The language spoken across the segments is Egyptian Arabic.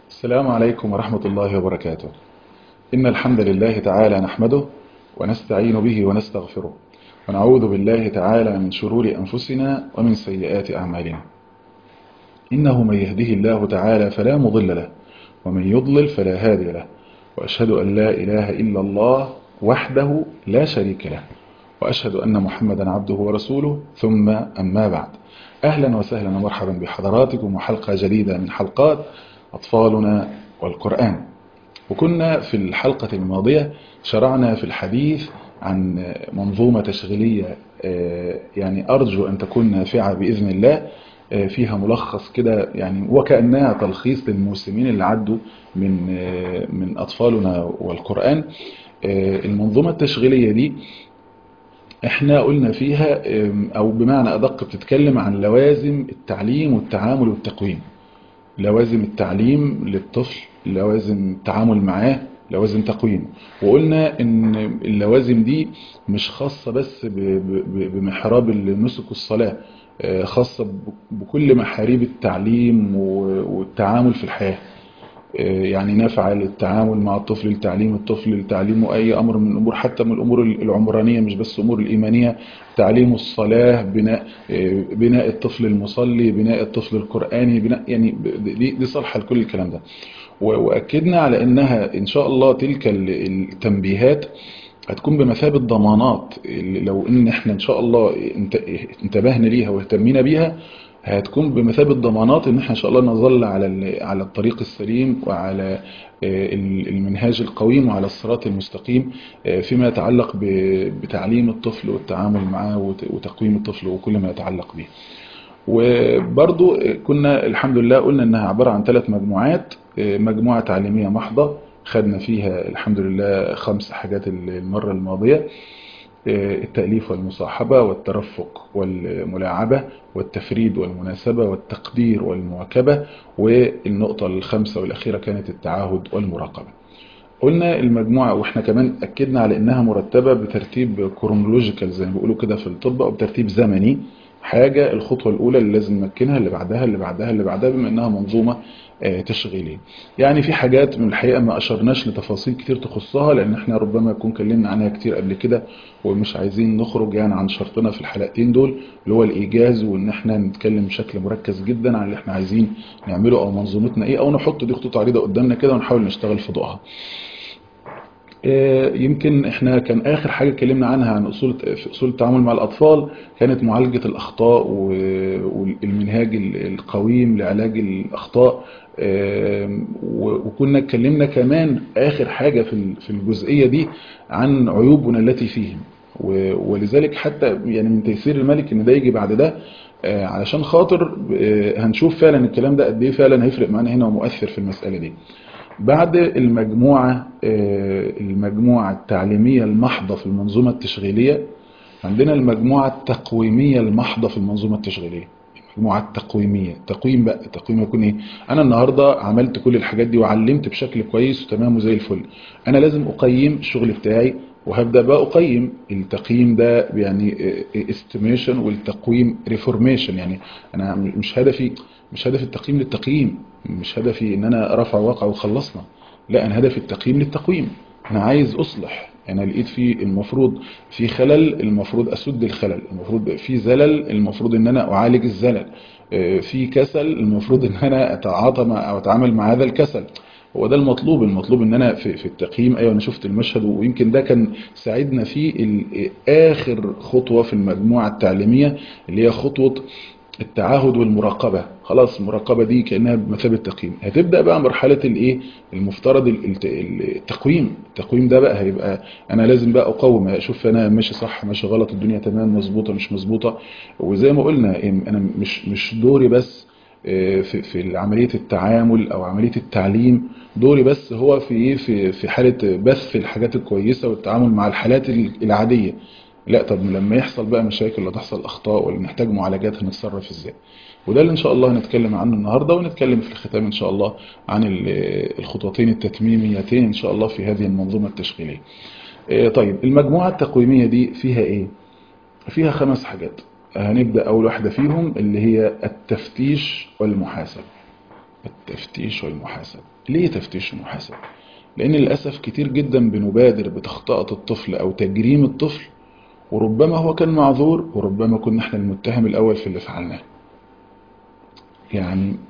السلام عليكم ورحمة الله وبركاته إن الحمد لله تعالى نحمده ونستعين به ونستغفره ونعوذ بالله تعالى من شرور أنفسنا ومن سيئات أعمالنا إنه من يهده الله تعالى فلا مضل له ومن يضلل فلا هادي له وأشهد أن لا إله إلا الله وحده لا شريك له وأشهد أن محمدا عبده ورسوله ثم أما بعد أهلا وسهلا ومرحبا بحضراتكم وحلقة جديدة من حلقات أطفالنا والقرآن وكنا في الحلقة الماضية شرعنا في الحديث عن منظومة تشغيلية يعني أرجو أن تكون نافعة بإذن الله فيها ملخص كده يعني وكأنها تلخيص للموسمين اللي عدوا من من أطفالنا والقرآن المنظومة التشغيلية دي احنا قلنا فيها او بمعنى ادق بتتكلم عن لوازم التعليم والتعامل والتقويم لوازم التعليم للطفل لوازم التعامل معاه لوازم تقويمه وقلنا ان اللوازم دي مش خاصة بس بمحراب النسك والصلاة خاصة بكل محاريب التعليم والتعامل في الحياة يعني نافعة للتعامل مع الطفل لتعليم الطفل لتعليمه أي أمر من الأمور حتى من الأمور العمرانية مش بس أمور الإيمانية تعليم الصلاة بناء بناء الطفل المصلي بناء الطفل القرآني بناء يعني دي, دي صالحة لكل الكلام ده وأكدنا على أنها إن شاء الله تلك التنبيهات هتكون بمثابة ضمانات لو إن إحنا إن شاء الله انتبهنا ليها واهتمينا بيها هتكون بمثابة ضمانات ان احنا ان شاء الله نظل على على الطريق السليم وعلى المنهاج القويم وعلى الصراط المستقيم فيما يتعلق بتعليم الطفل والتعامل معه وتقويم الطفل وكل ما يتعلق به وبرضو كنا الحمد لله قلنا انها عبارة عن ثلاث مجموعات مجموعة تعليمية محضة خدنا فيها الحمد لله خمس حاجات المرة الماضية التأليف والمصاحبة والترفق والملاعبة والتفريد والمناسبة والتقدير والمواكبة والنقطة الخامسة والأخيرة كانت التعاهد والمراقبة قلنا المجموعة واحنا كمان أكدنا على أنها مرتبة بترتيب كرونولوجيكال زي ما بيقولوا كده في الطب أو بترتيب زمني حاجة الخطوة الأولى اللي لازم نمكنها اللي بعدها اللي بعدها اللي بعدها بما أنها منظومة تشغيلية يعني في حاجات من الحقيقة ما أشرناش لتفاصيل كتير تخصها لأن احنا ربما يكون كلمنا عنها كتير قبل كده ومش عايزين نخرج يعني عن شرطنا في الحلقتين دول اللي هو الإيجاز وإن احنا نتكلم بشكل مركز جدا عن اللي احنا عايزين نعمله أو منظومتنا إيه أو نحط دي خطوط عريضة قدامنا كده ونحاول نشتغل في ضوءها يمكن احنا كان اخر حاجة اتكلمنا عنها عن اصول في اصول التعامل مع الاطفال كانت معالجة الاخطاء والمنهاج القويم لعلاج الاخطاء وكنا اتكلمنا كمان اخر حاجة في الجزئية دي عن عيوبنا التي فيهم ولذلك حتى يعني من تيسير الملك ان ده يجي بعد ده علشان خاطر هنشوف فعلا الكلام ده قد ايه فعلا هيفرق معانا هنا ومؤثر في المسألة دي بعد المجموعة المجموعة التعليمية المحضة في المنظومة التشغيلية عندنا المجموعة التقويمية المحضة في المنظومة التشغيلية المجموعة التقويمية تقويم بقى تقويم يكون ايه انا النهاردة عملت كل الحاجات دي وعلمت بشكل كويس وتمام وزي الفل انا لازم اقيم الشغل بتاعي وهبدأ بقى أقيم التقييم ده يعني استيميشن والتقويم ريفورميشن يعني أنا مش هدفي مش هدف التقييم للتقييم مش هدفي ان انا رفع واقع وخلصنا لا انا هدفي التقييم للتقويم انا عايز اصلح انا لقيت في المفروض في خلل المفروض اسد الخلل المفروض في زلل المفروض ان انا اعالج الزلل في كسل المفروض ان انا اتعاطى مع او اتعامل مع هذا الكسل هو ده المطلوب المطلوب ان انا في, في التقييم ايوه انا شفت المشهد ويمكن ده كان ساعدنا في اخر خطوة في المجموعة التعليمية اللي هي خطوة التعاهد والمراقبة خلاص المراقبة دي كأنها بمثابة تقييم هتبدأ بقى مرحلة الايه المفترض التقويم التقويم ده بقى هيبقى انا لازم بقى اقوم اشوف انا ماشي صح ماشي غلط الدنيا تمام مظبوطة مش مظبوطة وزي ما قلنا انا مش مش دوري بس في في عملية التعامل او عملية التعليم دوري بس هو في ايه في في حالة بث الحاجات الكويسة والتعامل مع الحالات العادية لا طب لما يحصل بقى مشاكل ولا تحصل اخطاء ولا نحتاج معالجات هنتصرف ازاي وده اللي ان شاء الله هنتكلم عنه النهاردة ونتكلم في الختام ان شاء الله عن الخطوتين التتميميتين ان شاء الله في هذه المنظومة التشغيلية طيب المجموعة التقويمية دي فيها ايه فيها خمس حاجات هنبدأ اول واحدة فيهم اللي هي التفتيش والمحاسبة التفتيش والمحاسبة ليه تفتيش ومحاسبة لأن للأسف كتير جدا بنبادر بتخطئة الطفل أو تجريم الطفل وربما هو كان معذور وربما كنا احنا المتهم الأول في اللي فعلناه يعني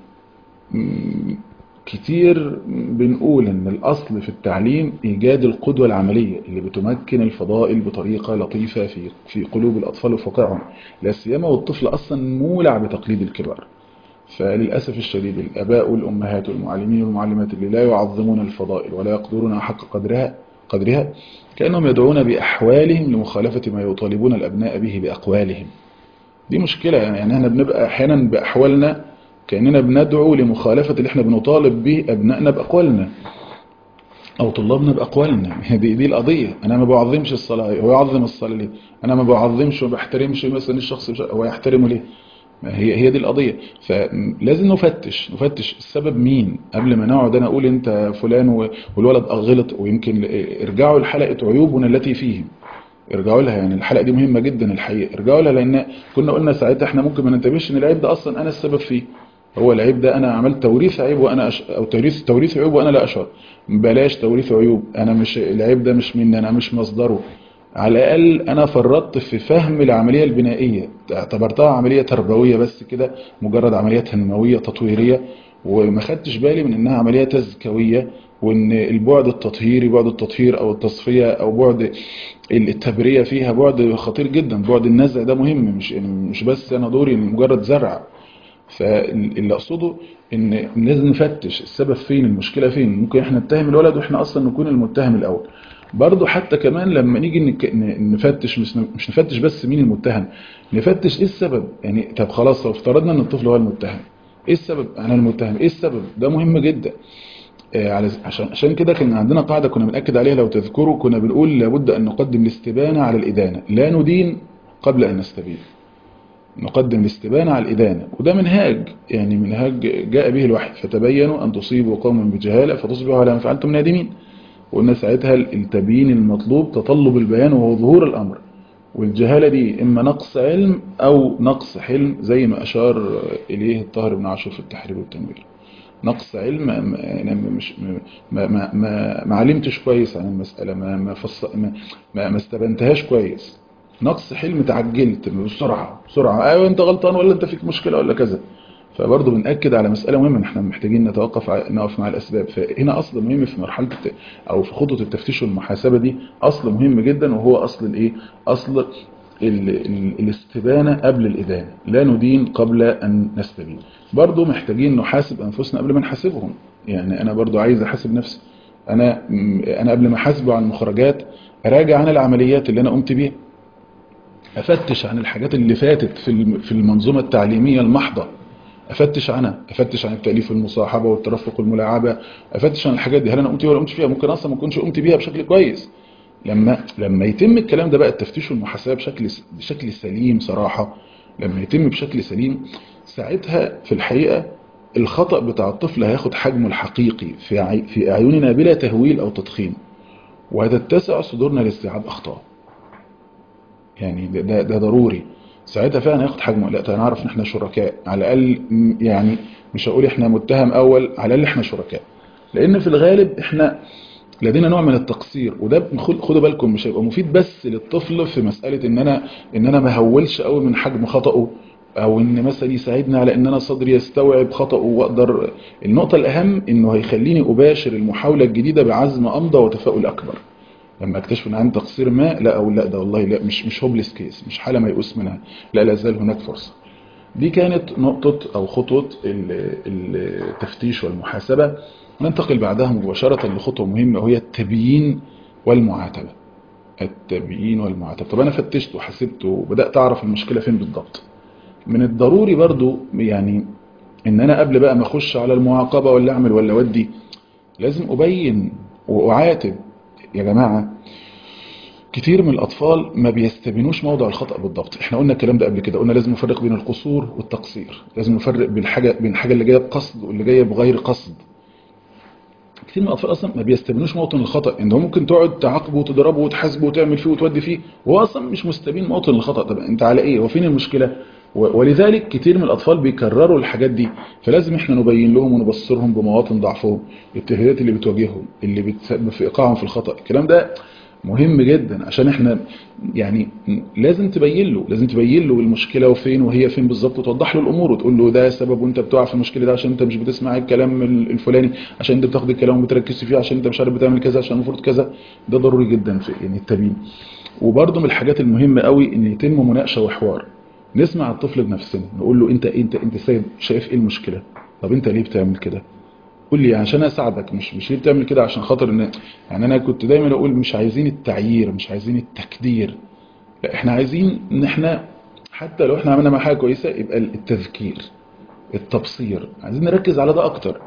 كتير بنقول ان الاصل في التعليم ايجاد القدوة العملية اللي بتمكن الفضائل بطريقة لطيفة في في قلوب الاطفال وفقاعهم لا سيما والطفل اصلا مولع بتقليد الكبار فللأسف الشديد الآباء والأمهات والمعلمين والمعلمات اللي لا يعظمون الفضائل ولا يقدرون حق قدرها قدرها كأنهم يدعون بأحوالهم لمخالفة ما يطالبون الأبناء به بأقوالهم دي مشكلة يعني احنا بنبقى أحيانا بأحوالنا كأننا بندعو لمخالفة اللي احنا بنطالب به أبنائنا بأقوالنا أو طلابنا بأقوالنا دي, دي القضية أنا ما بعظمش الصلاة هو يعظم الصلاة ليه أنا ما بعظمش وما بحترمش مثلا الشخص هو يحترمه ليه هي هي دي القضية فلازم نفتش نفتش السبب مين قبل ما نقعد انا اقول انت فلان والولد غلط ويمكن ارجعوا لحلقة عيوبنا التي فيهم ارجعوا لها يعني الحلقة دي مهمة جدا الحقيقة ارجعوا لها لان كنا قلنا ساعتها احنا ممكن ما ننتبهش ان العيب ده اصلا انا السبب فيه هو العيب ده انا عملت توريث عيب وانا أش... او توريث توريث عيوب وانا لا اشعر بلاش توريث عيوب انا مش العيب ده مش مني انا مش مصدره على الأقل أنا فرطت في فهم العملية البنائية اعتبرتها عملية تربوية بس كده مجرد عملية تنموية تطويرية وما خدتش بالي من إنها عملية تزكوية وإن البعد التطهيري بعد التطهير أو التصفية أو بعد التبرية فيها بعد خطير جدا بعد النزع ده مهم مش مش بس أنا دوري مجرد زرع فاللي أقصده إن لازم نفتش السبب فين المشكلة فين ممكن إحنا نتهم الولد وإحنا أصلا نكون المتهم الأول برضو حتى كمان لما نيجي نفتش مش مش نفتش بس مين المتهم نفتش ايه السبب يعني طب خلاص لو افترضنا ان الطفل هو المتهم ايه السبب انا المتهم ايه السبب ده مهم جدا آه عشان عشان كده كان عندنا قاعده كنا بناكد عليها لو تذكروا كنا بنقول لابد ان نقدم الاستبانه على الادانه لا ندين قبل ان نستبين نقدم الاستبانه على الادانه وده منهاج يعني منهاج جاء به الوحي فتبينوا ان تصيبوا قوما بجهاله فتصبحوا على ما فعلتم نادمين وقلنا ساعتها التبيين المطلوب تطلب البيان وهو ظهور الأمر والجهالة دي إما نقص علم أو نقص حلم زي ما أشار إليه الطاهر بن عاشور في التحرير والتنوير نقص علم أنا مش ما ما ما, ما علمتش كويس عن المسألة ما ما, فص ما, ما, ما استبنتهاش كويس نقص حلم تعجلت بسرعة بسرعة أيوة أنت غلطان ولا أنت فيك مشكلة ولا كذا فبرضه بنأكد على مسألة مهمة احنا محتاجين نتوقف نقف مع الأسباب فهنا أصل مهم في مرحلة أو في خطوة التفتيش والمحاسبة دي أصل مهم جدا وهو أصل الإيه أصل ال ال الاستبانة قبل الإدانة لا ندين قبل أن نستبين برضه محتاجين نحاسب أنفسنا قبل ما نحاسبهم يعني أنا برضه عايز أحاسب نفسي أنا أنا قبل ما أحاسبه عن المخرجات أراجع عن العمليات اللي أنا قمت بيها أفتش عن الحاجات اللي فاتت في في المنظومة التعليمية المحضة افتش عنها افتش عن التاليف والمصاحبه والترفق والملاعبه افتش عن الحاجات دي هل انا قمت ولا قمتش فيها ممكن اصلا ما اكونش قمت بيها بشكل كويس لما لما يتم الكلام ده بقى التفتيش والمحاسبه بشكل بشكل سليم صراحه لما يتم بشكل سليم ساعتها في الحقيقه الخطأ بتاع الطفل هياخد حجمه الحقيقي في في اعيننا بلا تهويل او تضخيم وهتتسع صدورنا لاستيعاب اخطاء يعني ده, ده, ده ضروري ساعتها فعلا هياخد حجمه لا نعرف ان احنا شركاء على الاقل يعني مش هقول احنا متهم اول على الاقل احنا شركاء لان في الغالب احنا لدينا نوع من التقصير وده خدوا بالكم مش هيبقى مفيد بس للطفل في مسألة ان انا ان انا ما هولش قوي من حجم خطأه او ان مثلا يساعدني على ان انا صدري يستوعب خطأه واقدر النقطة الاهم انه هيخليني اباشر المحاولة الجديدة بعزم امضى وتفاؤل اكبر لما اكتشف ان عندي تقصير ما لا او لا ده والله لا مش مش هوبليس كيس مش حاله ميؤوس منها لا لا زال هناك فرصه دي كانت نقطه او خطوه التفتيش والمحاسبه ننتقل بعدها مباشره لخطوه مهمه وهي التبيين والمعاتبه التبيين والمعاتبه طب انا فتشت وحسبت وبدات اعرف المشكله فين بالضبط من الضروري برضو يعني ان انا قبل بقى ما اخش على المعاقبه ولا اعمل ولا ودي لازم ابين واعاتب يا جماعة كتير من الأطفال ما بيستبينوش موضع الخطأ بالضبط احنا قلنا الكلام ده قبل كده قلنا لازم نفرق بين القصور والتقصير لازم نفرق بين حاجة بين الحاجة اللي جاية بقصد واللي جاية بغير قصد كتير من الاطفال اصلا ما بيستبينوش موطن الخطا ان هو ممكن تقعد تعاقبه وتضربه وتحاسبه وتعمل فيه وتودي فيه وهو اصلا مش مستبين موطن الخطا طب انت على ايه هو فين المشكله ولذلك كتير من الاطفال بيكرروا الحاجات دي فلازم احنا نبين لهم ونبصرهم بمواطن ضعفهم التهديدات اللي بتواجههم اللي بتسبب في ايقاعهم في الخطا الكلام ده مهم جدا عشان احنا يعني لازم تبين له لازم تبين له المشكله وفين وهي فين بالظبط وتوضح له الامور وتقول له ده سبب وانت بتقع في المشكله ده عشان انت مش بتسمع الكلام الفلاني عشان انت بتاخد الكلام وبتركز فيه عشان انت مش عارف بتعمل كذا عشان المفروض كذا ده ضروري جدا في يعني التبيين وبرده من الحاجات المهمه قوي ان يتم مناقشه وحوار نسمع الطفل بنفسنا نقول له انت انت انت سيد شايف ايه المشكله طب انت ليه بتعمل كده قول لي عشان اساعدك مش مش ليه بتعمل كده عشان خاطر ان يعني انا كنت دايما اقول مش عايزين التعيير مش عايزين التكدير لا احنا عايزين ان احنا حتى لو احنا عملنا مع حاجه كويسه يبقى التذكير التبصير عايزين نركز على ده اكتر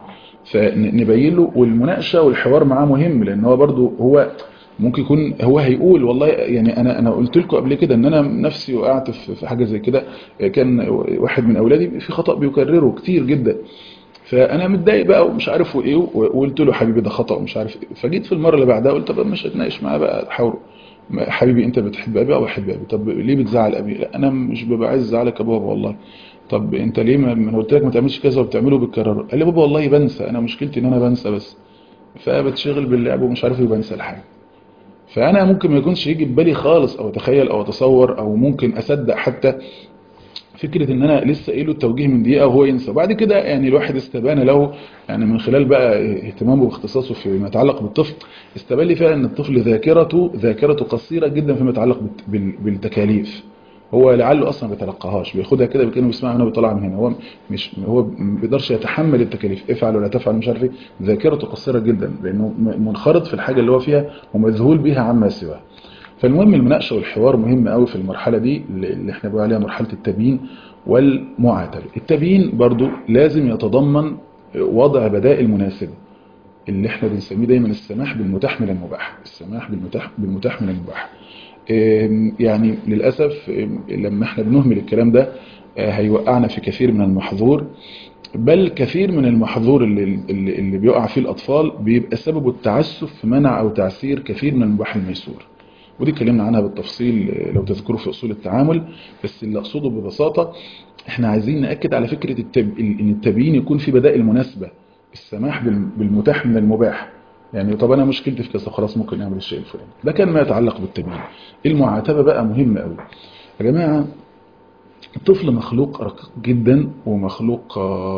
فنبين له والمناقشه والحوار معاه مهم لان هو برضو هو ممكن يكون هو هيقول والله يعني انا انا قلت لكم قبل كده ان انا نفسي وقعت في حاجه زي كده كان واحد من اولادي في خطا بيكرره كتير جدا فانا متضايق بقى ومش عارف وايه وقلت له حبيبي ده خطا ومش عارف ايه فجيت في المره اللي بعدها قلت طب مش هتناقش معاه بقى حاوره حبيبي انت بتحب ابي او بحب ابي طب ليه بتزعل ابي لا انا مش ببقى عايز ازعلك يا بابا والله طب انت ليه ما انا قلت لك ما تعملش كذا وبتعمله بالكرر قال لي بابا والله بنسى انا مشكلتي ان انا بنسى بس فبتشغل باللعب ومش عارف ايه وبنسى الحاجه فانا ممكن ما يكونش يجي في بالي خالص او اتخيل او اتصور او ممكن اصدق حتى فكرة ان انا لسه قايله التوجيه من دقيقة وهو ينسى وبعد كده يعني الواحد استبان له يعني من خلال بقى اهتمامه باختصاصه فيما يتعلق بالطفل استبان لي فعلا ان الطفل ذاكرته ذاكرته قصيرة جدا فيما يتعلق بالتكاليف هو لعله اصلا ما بيتلقاهاش بياخدها كده كانه بيسمعها هنا وبيطلع من هنا هو مش هو ما بيقدرش يتحمل التكاليف افعل ولا تفعل مش عارف ايه ذاكرته قصيره جدا لانه منخرط في الحاجه اللي هو فيها ومذهول بها عما سواها فالمهم المناقشه والحوار مهم قوي في المرحله دي اللي احنا بنقول عليها مرحله التبيين والمعاتبه التبيين برضو لازم يتضمن وضع بدائل مناسبه اللي احنا بنسميه دايما السماح بالمتاح من المباح السماح بالمتاح بالمتاح من المباح يعني للأسف لما احنا بنهمل الكلام ده هيوقعنا في كثير من المحظور بل كثير من المحظور اللي, اللي, اللي بيقع فيه الأطفال بيبقى سببه التعسف في منع أو تعسير كثير من المباح الميسور ودي اتكلمنا عنها بالتفصيل لو تذكروا في أصول التعامل بس اللي أقصده ببساطة احنا عايزين نأكد على فكرة التب... ان التبيين يكون في بدائل مناسبة السماح بالمتاح من المباح يعني طب انا مشكلتي في كذا خلاص ممكن نعمل الشيء الفلاني ده كان ما يتعلق بالتبيين المعاتبه بقى مهمه قوي يا جماعه الطفل مخلوق رقيق جدا ومخلوق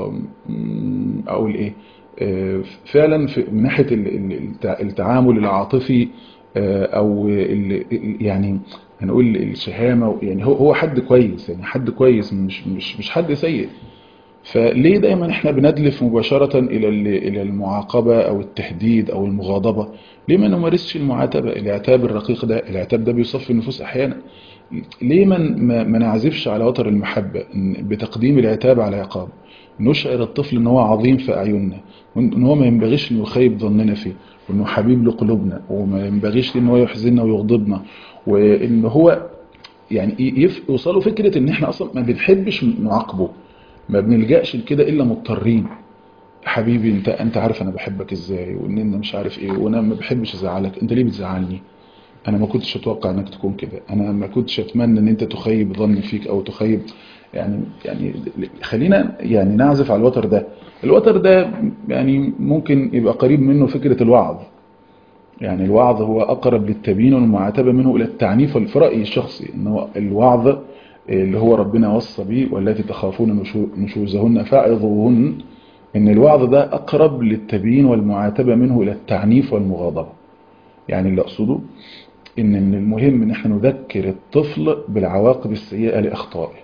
اقول ايه فعلا في من ناحيه التعامل العاطفي او يعني هنقول الشهامه يعني هو هو حد كويس يعني حد كويس مش مش مش حد سيء فليه دايما احنا بندلف مباشرة الى الى المعاقبة او التهديد او المغاضبة ليه ما نمارسش المعاتبة العتاب الرقيق ده العتاب ده بيصفي النفوس احيانا ليه ما ما نعزفش على وتر المحبة بتقديم العتاب على عقاب نشعر الطفل ان هو عظيم في اعيننا وان هو ما ينبغيش انه يخيب ظننا فيه وانه حبيب لقلوبنا وما ينبغيش ان هو يحزننا ويغضبنا وان هو يعني يوصلوا فكرة ان احنا اصلا ما بنحبش نعاقبه ما بنلجأش لكده الا مضطرين حبيبي انت انت عارف انا بحبك ازاي وان انا مش عارف ايه وانا ما بحبش ازعلك انت ليه بتزعلني انا ما كنتش اتوقع انك تكون كده انا ما كنتش اتمنى ان انت تخيب ظني فيك او تخيب يعني يعني خلينا يعني نعزف على الوتر ده الوتر ده يعني ممكن يبقى قريب منه فكرة الوعظ يعني الوعظ هو اقرب للتبيين والمعاتبة منه الى التعنيف في رأيي الشخصي ان هو الوعظ اللي هو ربنا وصى به والتي تخافون نشوزهن فاعظوهن ان الوعظ ده اقرب للتبيين والمعاتبة منه الى التعنيف والمغاضبة يعني اللي اقصده ان من المهم ان احنا نذكر الطفل بالعواقب السيئة لاخطائه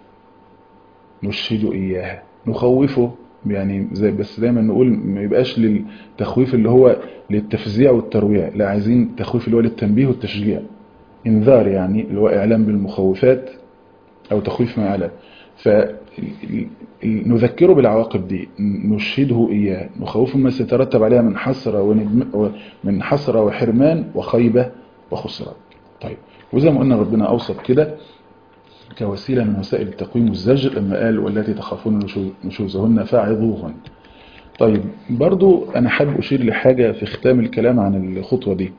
نشهده اياها نخوفه يعني زي بس دايما نقول ما يبقاش للتخويف اللي هو للتفزيع والترويع لا عايزين تخويف اللي هو للتنبيه والتشجيع انذار يعني اللي هو اعلام بالمخوفات او تخويف ما اعلى فنذكره بالعواقب دي نشهده اياه نخوفه ما سيترتب عليها من حسرة وندم من حسرة وحرمان وخيبة وخسران طيب وزي ما قلنا ربنا اوصف كده كوسيلة من وسائل التقويم والزجر لما قال والتي تخافون نشوزهن فاعظوهن طيب برضو أنا حابب أشير لحاجة في ختام الكلام عن الخطوة دي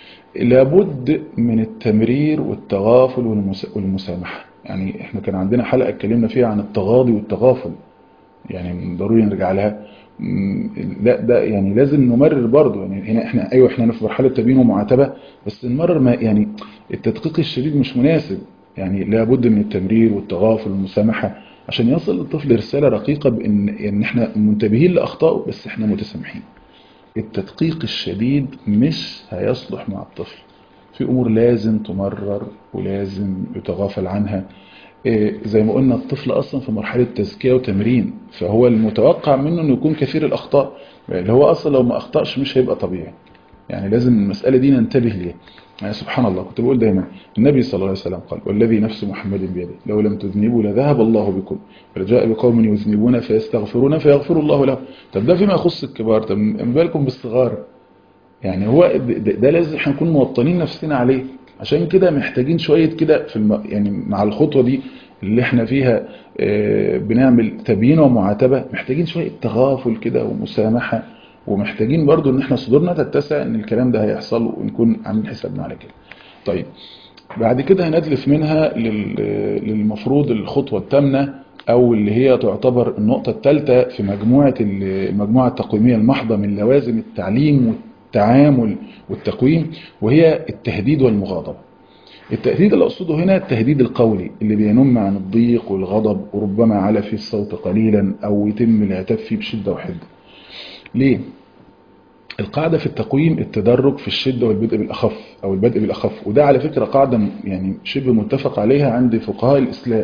لابد من التمرير والتغافل والمس- والمسامحة يعني احنا كان عندنا حلقة اتكلمنا فيها عن التغاضي والتغافل يعني ضروري نرجع لها م، لا ده يعني لازم نمرر برضه يعني هنا احنا ايوه احنا في مرحله تبيين ومعاتبه بس نمرر ما يعني التدقيق الشديد مش مناسب يعني لابد من التمرير والتغافل والمسامحه عشان يصل للطفل رساله رقيقه بان ان احنا منتبهين لاخطائه بس احنا متسامحين التدقيق الشديد مش هيصلح مع الطفل في امور لازم تمرر ولازم يتغافل عنها إيه، زي ما قلنا الطفل اصلا في مرحله تزكيه وتمرين فهو المتوقع منه انه يكون كثير الاخطاء اللي هو اصلا لو ما اخطاش مش هيبقى طبيعي يعني لازم المساله دي ننتبه ليها يعني سبحان الله كنت بقول دايما النبي صلى الله عليه وسلم قال والذي نفس محمد بيده لو لم تذنبوا لذهب الله بكم فجاء بقوم يذنبون فيستغفرون فيغفر الله له طب ده فيما يخص الكبار طب ما بالكم بالصغار يعني هو ده, ده ده لازم احنا نكون موطنين نفسنا عليه عشان كده محتاجين شوية كده في الم... يعني مع الخطوة دي اللي احنا فيها آه، بنعمل تبيين ومعاتبة محتاجين شوية تغافل كده ومسامحة ومحتاجين برضو ان احنا صدورنا تتسع ان الكلام ده هيحصل ونكون عاملين حسابنا على كده طيب بعد كده هندلف منها لل... للمفروض الخطوة الثامنة او اللي هي تعتبر النقطة الثالثة في مجموعة ال- المجموعة التقويمية المحضة من لوازم التعليم والتعامل والتقويم وهي التهديد والمغاضبة التهديد اللي أقصده هنا التهديد القولي اللي بينم عن الضيق والغضب وربما على فيه الصوت قليلا أو يتم العتاب فيه بشدة وحدة ليه؟ القاعدة في التقويم التدرج في الشدة والبدء بالأخف أو البدء بالأخف وده على فكرة قاعدة يعني شبه متفق عليها عند فقهاء الإسلام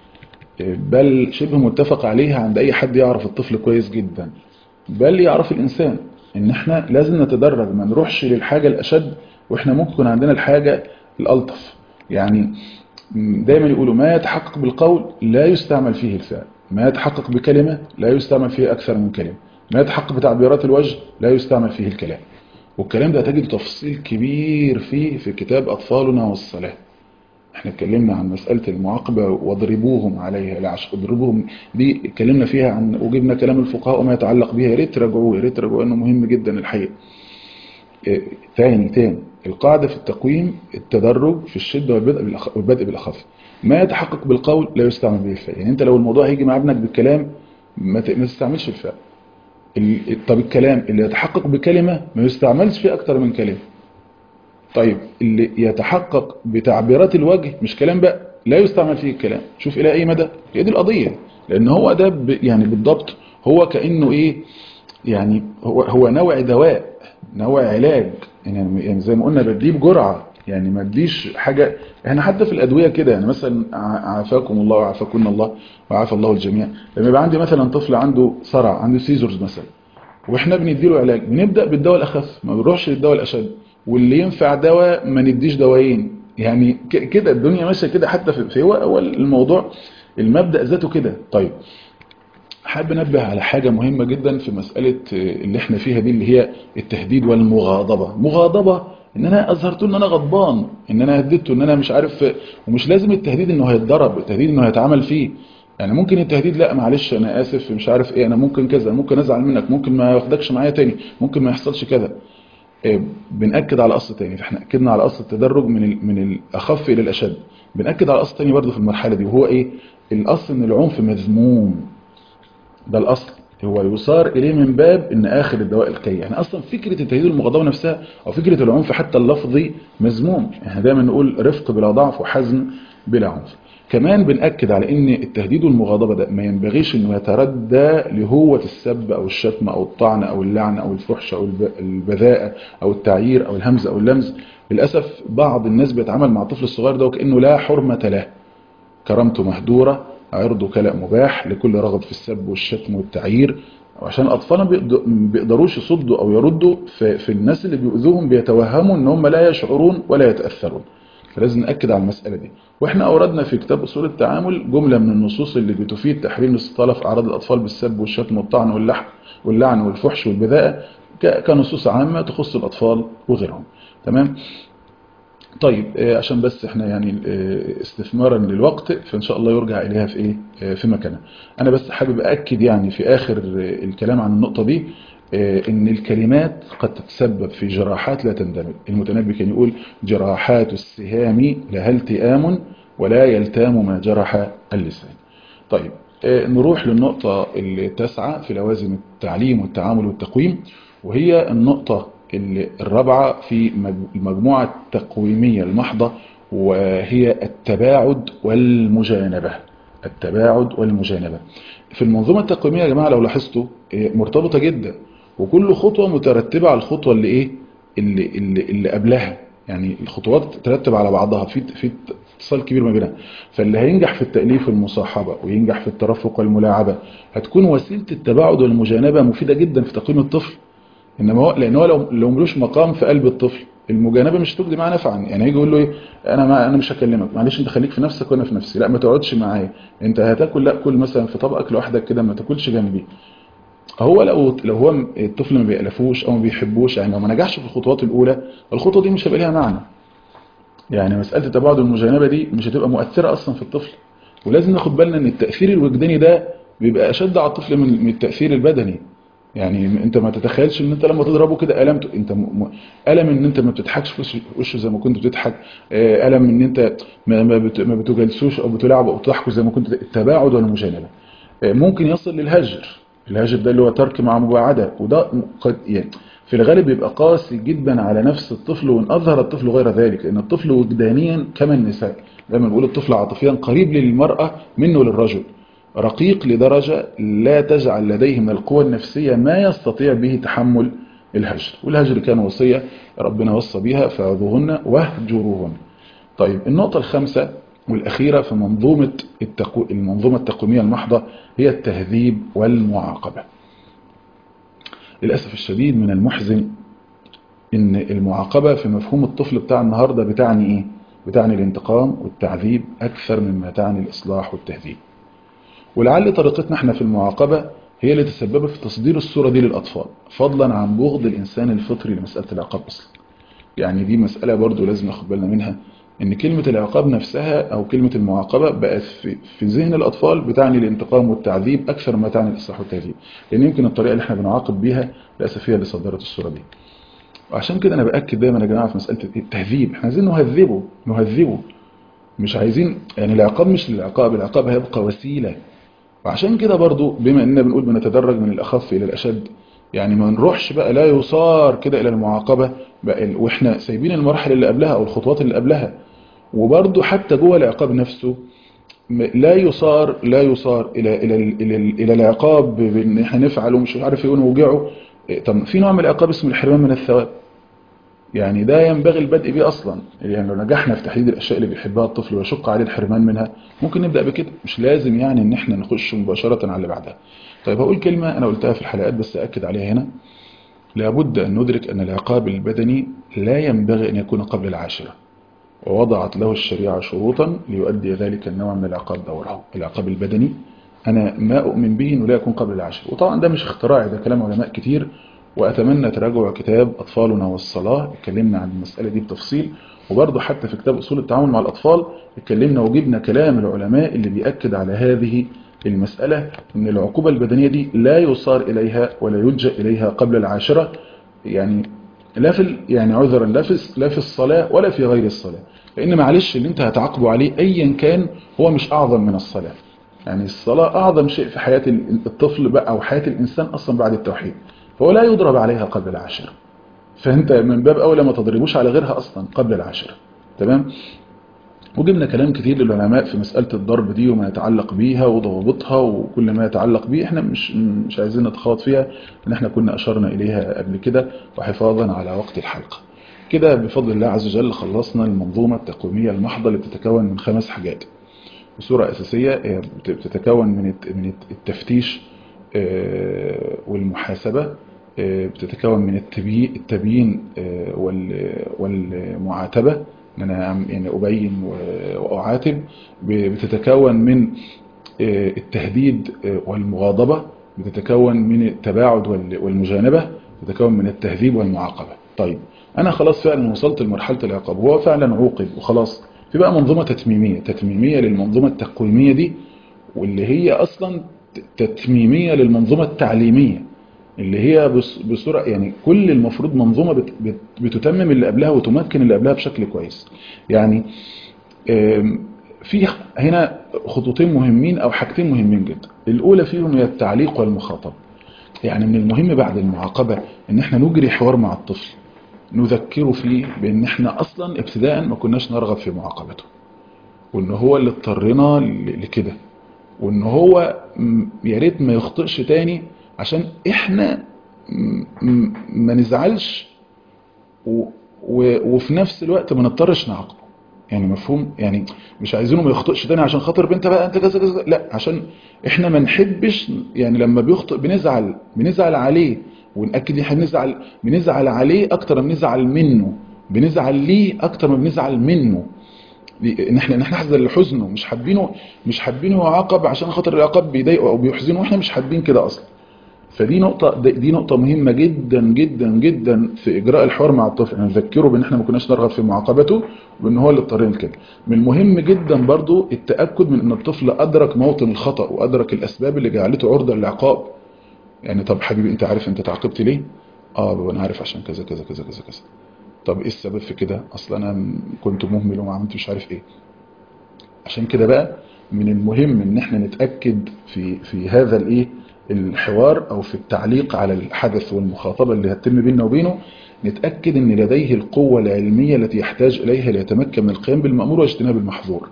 بل شبه متفق عليها عند أي حد يعرف الطفل كويس جدا بل يعرف الإنسان إن إحنا لازم نتدرج ما نروحش للحاجة الأشد وإحنا ممكن يكون عندنا الحاجة الألطف يعني دايما يقولوا ما يتحقق بالقول لا يستعمل فيه الفعل ما يتحقق بكلمة لا يستعمل فيه أكثر من كلمة ما يتحقق بتعبيرات الوجه لا يستعمل فيه الكلام والكلام ده تجد تفصيل كبير فيه في كتاب أطفالنا والصلاة احنا اتكلمنا عن مسألة المعاقبة واضربوهم عليها لا عشان اضربوهم دي اتكلمنا فيها عن وجبنا كلام الفقهاء وما يتعلق بها يا ريت تراجعوه يا ريت تراجعوه انه مهم جدا الحقيقة اه، تاني تاني القاعدة في التقويم التدرج في الشدة والبدء بالأخ- والبدء بالأخف ما يتحقق بالقول لا يستعمل به الفعل يعني انت لو الموضوع هيجي مع ابنك بالكلام ما ت- ما تستعملش الفعل ال- طب الكلام اللي يتحقق بكلمة ما يستعملش فيه أكتر من كلمة طيب اللي يتحقق بتعبيرات الوجه مش كلام بقى لا يستعمل فيه الكلام شوف إلى أي مدى هي دي القضية لأن هو ده ب- يعني بالضبط هو كأنه إيه يعني هو هو نوع دواء نوع علاج يعني يعني زي ما قلنا بديه بجرعة يعني ما تديش حاجة احنا حتى في الأدوية كده يعني مثلا ع- عافاكم الله وعافاكم الله وعافى الله الجميع لما يبقى عندي مثلا طفل عنده صرع عنده سيزورز مثلا واحنا بنديله علاج بنبدأ بالدواء الأخف ما بنروحش للدواء الأشد واللي ينفع دواء ما نديش دوايين يعني ك- كده الدنيا ماشية كده حتى في في هو هو الموضوع المبدأ ذاته كده طيب حابب انبه على حاجة مهمة جدا في مسألة اللي احنا فيها دي اللي هي التهديد والمغاضبة مغاضبة ان انا اظهرت ان انا غضبان ان انا هددته ان انا مش عارف ومش لازم التهديد انه هيتضرب التهديد انه هيتعمل فيه يعني ممكن التهديد لا معلش انا اسف مش عارف ايه انا ممكن كذا ممكن ازعل منك ممكن ما ياخدكش معايا تاني ممكن ما يحصلش كذا إيه، بنأكد على أصل تاني فاحنا أكدنا على أصل التدرج من ال- من الأخف إلى الأشد بنأكد على أصل تاني برضه في المرحلة دي وهو إيه الأصل إن العنف مذموم ده الأصل هو يصار إليه من باب إن آخر الدواء الكي يعني أصلا فكرة التهديد والمغاضبة نفسها أو فكرة العنف حتى اللفظي مذموم احنا دايما نقول رفق بلا ضعف وحزم بلا عنف كمان بنأكد على ان التهديد والمغاضبة ده ما ينبغيش انه يتردى لهوة السب او الشتم او الطعن او اللعن او الفحش او الب- البذاءة او التعيير او الهمز او اللمز للأسف بعض الناس بيتعامل مع الطفل الصغير ده وكأنه لا حرمة له كرامته مهدورة عرضه كلام مباح لكل رغب في السب والشتم والتعيير وعشان الأطفال ما بيقد- ما بيقدروش يصدوا أو يردوا في, في الناس اللي بيؤذوهم بيتوهموا ان هم لا يشعرون ولا يتأثرون فلازم نأكد على المسألة دي واحنا أوردنا في كتاب أصول التعامل جملة من النصوص اللي بتفيد تحريم الاستطالة في أعراض الأطفال بالسب والشتم والطعن واللحن واللعن والفحش والبذاءة ك- كنصوص عامة تخص الأطفال وغيرهم تمام طيب عشان بس احنا يعني استثمارا للوقت فان شاء الله يرجع اليها في ايه في مكانها انا بس حابب اكد يعني في اخر الكلام عن النقطة دي ان الكلمات قد تتسبب في جراحات لا تندمج المتنبي كان يقول جراحات السهام لها التئام ولا يلتام ما جرح اللسان طيب نروح للنقطة التاسعة في لوازم التعليم والتعامل والتقويم وهي النقطة الرابعة في المجموعة التقويمية المحضة وهي التباعد والمجانبة التباعد والمجانبة في المنظومة التقويمية يا جماعة لو لاحظتوا مرتبطة جدا وكل خطوة مترتبة على الخطوة اللي ايه اللي, اللي, اللي قبلها يعني الخطوات ترتب على بعضها في في اتصال كبير ما بينها فاللي هينجح في التأليف والمصاحبة وينجح في الترفق والملاعبة هتكون وسيلة التباعد والمجانبة مفيدة جدا في تقويم الطفل انما هو لان هو لو لو ملوش مقام في قلب الطفل المجانبه مش هتجدي معاه نفعا يعني هيجي يقول له ايه انا ما انا مش هكلمك معلش انت خليك في نفسك وانا في نفسي لا ما تقعدش معايا انت هتاكل لا كل مثلا في طبقك لوحدك كده ما تاكلش جنبي هو لو لو هو الطفل ما بيألفوش او ما بيحبوش يعني لو ما نجحش في الخطوات الاولى الخطوه دي مش هيبقى ليها معنى يعني مساله التباعد والمجانبه دي مش هتبقى مؤثره اصلا في الطفل ولازم ناخد بالنا ان التاثير الوجداني ده بيبقى اشد على الطفل من التاثير البدني يعني انت ما تتخيلش ان انت لما تضربه كده الم انت م... الم ان انت ما بتضحكش في وشه زي ما كنت بتضحك الم ان انت ما, ما, بت... ما بتجلسوش او بتلعب او بتضحكوا زي ما كنت التباعد والمجانبه ممكن يصل للهجر الهجر ده اللي هو ترك مع مباعده وده قد يعني في الغالب بيبقى قاسي جدا على نفس الطفل وان اظهر الطفل غير ذلك لان الطفل وجدانيا كما النساء دايما بنقول الطفل عاطفيا قريب للمراه منه للرجل رقيق لدرجة لا تجعل لديه من القوى النفسية ما يستطيع به تحمل الهجر والهجر كان وصية ربنا وصى بها فعظوهن واهجروهن طيب النقطة الخامسة والأخيرة في منظومة التقو... المنظومة التقويمية المحضة هي التهذيب والمعاقبة للأسف الشديد من المحزن إن المعاقبة في مفهوم الطفل بتاع النهاردة بتعني إيه؟ بتعني الانتقام والتعذيب أكثر مما تعني الإصلاح والتهذيب ولعل طريقتنا احنا في المعاقبة هي اللي تسببت في تصدير الصورة دي للأطفال فضلا عن بغض الإنسان الفطري لمسألة العقاب أصلا يعني دي مسألة برضو لازم ناخد بالنا منها ان كلمة العقاب نفسها او كلمة المعاقبة بقت في, في ذهن الأطفال بتعني الانتقام والتعذيب أكثر ما تعني الإصلاح والتهذيب لأن يمكن الطريقة اللي احنا بنعاقب بيها للأسف هي اللي صدرت الصورة دي وعشان كده أنا بأكد دايما يا جماعة في مسألة التهذيب احنا عايزين نهذبه نهذبه مش عايزين يعني العقاب مش للعقاب العقاب هيبقى وسيلة وعشان كده برضو بما اننا بنقول بنتدرج من الأخف إلى الأشد يعني ما نروحش بقى لا يصار كده إلى المعاقبة بقى واحنا سايبين المراحل اللي قبلها أو الخطوات اللي قبلها وبرضو حتى جوه العقاب نفسه لا يصار لا يصار إلى إلى إلى, إلى العقاب بأن احنا نفعل ومش عارف ايه ونوجعه طب في نوع من العقاب اسمه الحرمان من الثواب يعني ده ينبغي البدء بيه أصلا يعني لو نجحنا في تحديد الأشياء اللي بيحبها الطفل ويشق عليه الحرمان منها ممكن نبدأ بكده مش لازم يعني ان احنا نخش مباشرة على اللي بعدها طيب هقول كلمة أنا قلتها في الحلقات بس أكد عليها هنا لابد أن ندرك أن العقاب البدني لا ينبغي أن يكون قبل العاشرة ووضعت له الشريعة شروطا ليؤدي ذلك النوع من العقاب دوره العقاب البدني أنا ما أؤمن به أنه لا يكون قبل العاشرة وطبعا ده مش اختراعي ده كلام علماء كتير وأتمنى تراجعوا كتاب أطفالنا والصلاة اتكلمنا عن المسألة دي بتفصيل وبرضه حتى في كتاب أصول التعامل مع الأطفال اتكلمنا وجبنا كلام العلماء اللي بيأكد على هذه المسألة أن العقوبة البدنية دي لا يصار إليها ولا يلجأ إليها قبل العاشرة يعني لا في يعني عذرا لا في لا في الصلاة ولا في غير الصلاة لأن معلش اللي أنت هتعاقبه عليه أيا كان هو مش أعظم من الصلاة يعني الصلاة أعظم شيء في حياة الطفل بقى أو حياة الإنسان أصلا بعد التوحيد فهو لا يضرب عليها قبل العاشرة فأنت من باب أولى ما تضربوش على غيرها أصلا قبل العاشرة تمام وجبنا كلام كتير للعلماء في مسألة الضرب دي وما يتعلق بيها وضوابطها وكل ما يتعلق بيه احنا مش مش عايزين نتخاط فيها ان احنا كنا اشرنا اليها قبل كده وحفاظا على وقت الحلقة كده بفضل الله عز وجل خلصنا المنظومة التقويمية المحضة اللي بتتكون من خمس حاجات بصورة أساسية بتتكون من التفتيش والمحاسبة بتتكون من التبيين والمعاتبة ان انا يعني ابين واعاتب بتتكون من التهديد والمغاضبة بتتكون من التباعد والمجانبة بتتكون من التهذيب والمعاقبة طيب انا خلاص فعلا وصلت لمرحله العقاب وهو فعلا عوقب وخلاص في بقى منظومه تتميميه تتميميه للمنظومه التقويميه دي واللي هي اصلا تتميميه للمنظومه التعليميه اللي هي بصوره يعني كل المفروض منظومه بت بت بتتمم اللي قبلها وتمكن اللي قبلها بشكل كويس يعني في هنا خطوتين مهمين او حاجتين مهمين جدا الاولى فيهم هي التعليق والمخاطبه يعني من المهم بعد المعاقبه ان احنا نجري حوار مع الطفل نذكره فيه بان احنا اصلا ابتداء ما كناش نرغب في معاقبته وان هو اللي اضطرنا لكده وان هو يا ريت ما يخطئش تاني عشان احنا ما نزعلش و و وفي نفس الوقت ما نضطرش نعاقبه يعني مفهوم يعني مش عايزينه ما يخطئش تاني عشان خاطر بنت بقى انت كذا كذا لا عشان احنا ما نحبش يعني لما بيخطئ بنزعل بنزعل عليه ونأكد احنا بنزعل بنزعل عليه اكتر ما بنزعل منه بنزعل ليه اكتر ما بنزعل منه ان احنا ان احنا نحزن لحزنه مش حابينه مش حابينه يعاقب عشان خاطر العقاب بيضايقه او بيحزنه واحنا مش حابين كده اصلا فدي نقطة دي نقطة مهمة جدا جدا جدا في إجراء الحوار مع الطفل نذكره بأن احنا ما كناش نرغب في معاقبته وأن هو اللي اضطرنا لكده من المهم جدا برضو التأكد من أن الطفل أدرك موطن الخطأ وأدرك الأسباب اللي جعلته عرضة للعقاب يعني طب حبيبي أنت عارف أنت تعاقبت ليه؟ آه بابا أنا عارف عشان كذا كذا كذا كذا كذا طب إيه السبب في كده؟ أصلا أنا كنت مهمل وما عملت مش عارف إيه عشان كده بقى من المهم ان احنا نتأكد في في هذا الايه الحوار او في التعليق على الحدث والمخاطبة اللي هتتم بيننا وبينه نتأكد ان لديه القوة العلمية التي يحتاج اليها ليتمكن من القيام بالمأمور واجتناب المحظور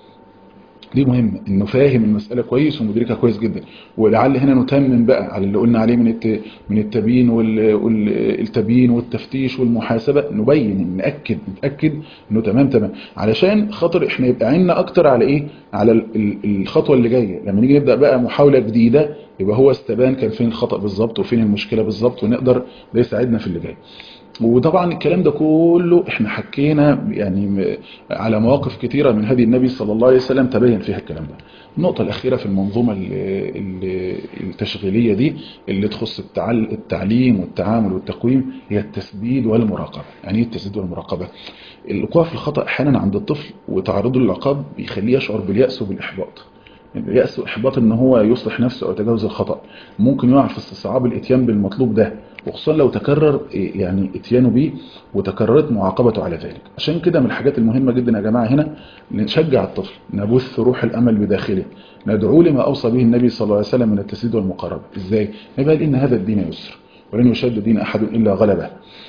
دي مهمة انه فاهم المسألة كويس ومدركها كويس جدا ولعل هنا نتمم بقى على اللي قلنا عليه من من التبيين والتبيين والتفتيش والمحاسبة نبين نأكد نتأكد انه تمام تمام علشان خاطر احنا يبقى عيننا اكتر على ايه على الخطوة اللي جاية لما نيجي نبدأ بقى محاولة جديدة يبقى هو استبان كان فين الخطأ بالظبط وفين المشكلة بالظبط ونقدر ده يساعدنا في اللي جاي وطبعا الكلام ده كله احنا حكينا يعني على مواقف كتيرة من هدي النبي صلى الله عليه وسلم تبين فيها الكلام ده النقطة الأخيرة في المنظومة التشغيلية دي اللي تخص التعليم والتعامل والتقويم هي التسديد والمراقبة يعني ايه التسديد والمراقبة الوقوع في الخطأ احيانا عند الطفل وتعرضه للعقاب بيخليه يشعر باليأس وبالإحباط اليأس وإحباط ان هو يصلح نفسه أو يتجاوز الخطأ ممكن يقع في استصعاب الاتيان بالمطلوب ده وخصوصا لو تكرر يعني اتيانه بيه وتكررت معاقبته على ذلك عشان كده من الحاجات المهمة جدا يا جماعة هنا نشجع الطفل نبث روح الأمل بداخله ندعو لما أوصى به النبي صلى الله عليه وسلم من التسديد والمقاربة إزاي؟ نبقى إن هذا الدين يسر ولن يشد دين أحد إلا غلبه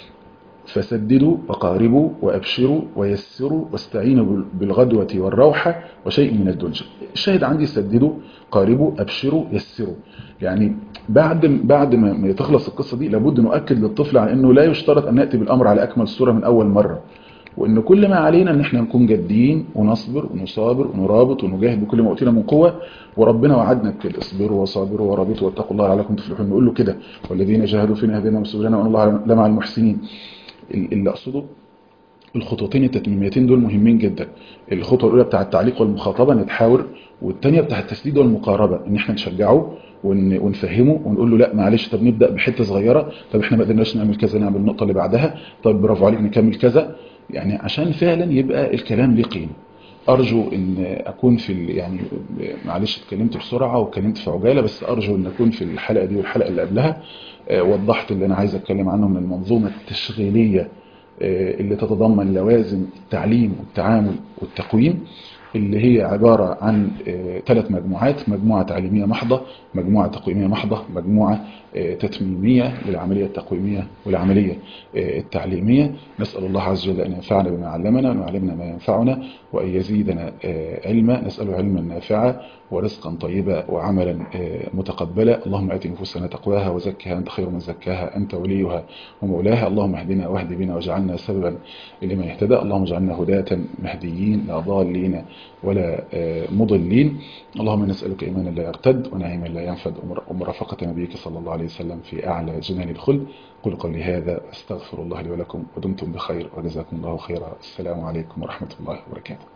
فسددوا وقاربوا وأبشروا ويسروا واستعينوا بالغدوة والروحة وشيء من الدنجة الشاهد عندي سددوا قاربوا أبشروا يسروا يعني بعد بعد ما تخلص القصة دي لابد نؤكد للطفل على أنه لا يشترط أن نأتي بالأمر على أكمل صورة من أول مرة وأن كل ما علينا أن احنا نكون جادين ونصبر ونصابر ونرابط ونجاهد بكل ما أوتينا من قوة وربنا وعدنا بكده اصبروا وصابروا ورابطوا واتقوا الله لعلكم تفلحون نقول له كده والذين جاهدوا فينا هدينا وسبلنا وأن الله لمع المحسنين اللي أقصده الخطوتين التتميميتين دول مهمين جدا الخطوة الأولى بتاع التعليق والمخاطبة نتحاور والثانيه بتاع التسديد والمقاربة ان احنا نشجعه ونفهمه ونقول له لا معلش طب نبدأ بحتة صغيرة طب احنا ما قدرناش نعمل كذا نعمل النقطة اللي بعدها طب برافو عليك نكمل كذا يعني عشان فعلا يبقى الكلام ليه قيمة أرجو أن أكون في يعني معلش اتكلمت بسرعة واتكلمت في عجالة بس أرجو أن أكون في الحلقة دي والحلقة اللي قبلها وضحت اللي أنا عايز أتكلم عنه من المنظومة التشغيلية اللي تتضمن لوازم التعليم والتعامل والتقويم اللي هي عبارة عن ثلاث مجموعات مجموعة تعليمية محضة مجموعة تقويمية محضة مجموعة تتميمية للعملية التقويمية والعملية التعليمية نسأل الله عز وجل أن ينفعنا بما علمنا وأن يعلمنا ما ينفعنا وأن يزيدنا علما نسأله علما نافعا ورزقا طيبا وعملا متقبلا اللهم آت نفوسنا تقواها وزكها أنت خير من زكاها أنت وليها ومولاها اللهم اهدنا واهد بنا واجعلنا سببا لمن اهتدى اللهم اجعلنا هداة مهديين لا ضالين ولا مضلين اللهم نسألك إيمانا لا يرتد ونعيما لا ينفد ومرافقة نبيك صلى الله عليه وسلم في أعلى جنان الخلد قل قولي هذا أستغفر الله لي ولكم ودمتم بخير وجزاكم الله خيرا السلام عليكم ورحمة الله وبركاته